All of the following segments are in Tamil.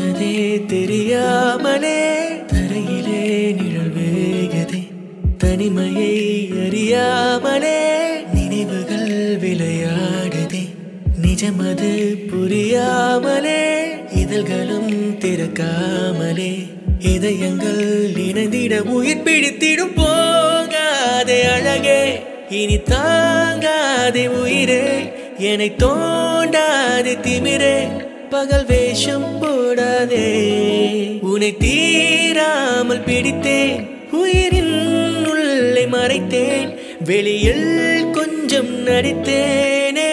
போனதே தெரியாமலே தரையிலே நிழல் வேகதே தனிமையை அறியாமலே நினைவுகள் விளையாடுதே நிஜமது புரியாமலே இதழ்களும் திறக்காமலே இதயங்கள் இணைந்திட உயிர் பிடித்திடும் போகாதே அழகே இனி தாங்காதே உயிரே என்னை தோண்டாதே திமிரே பகல் வேஷம் போடாதே உன்னை தீராமல் பிடித்தேன் உயிரின் உள்ளே மறைத்தேன் வெளியில் கொஞ்சம் நடித்தேனே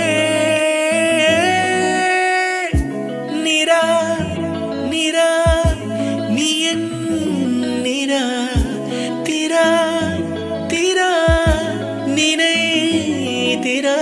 நிரா நிரா நீ என் நிரா திரா திரா நினை திரா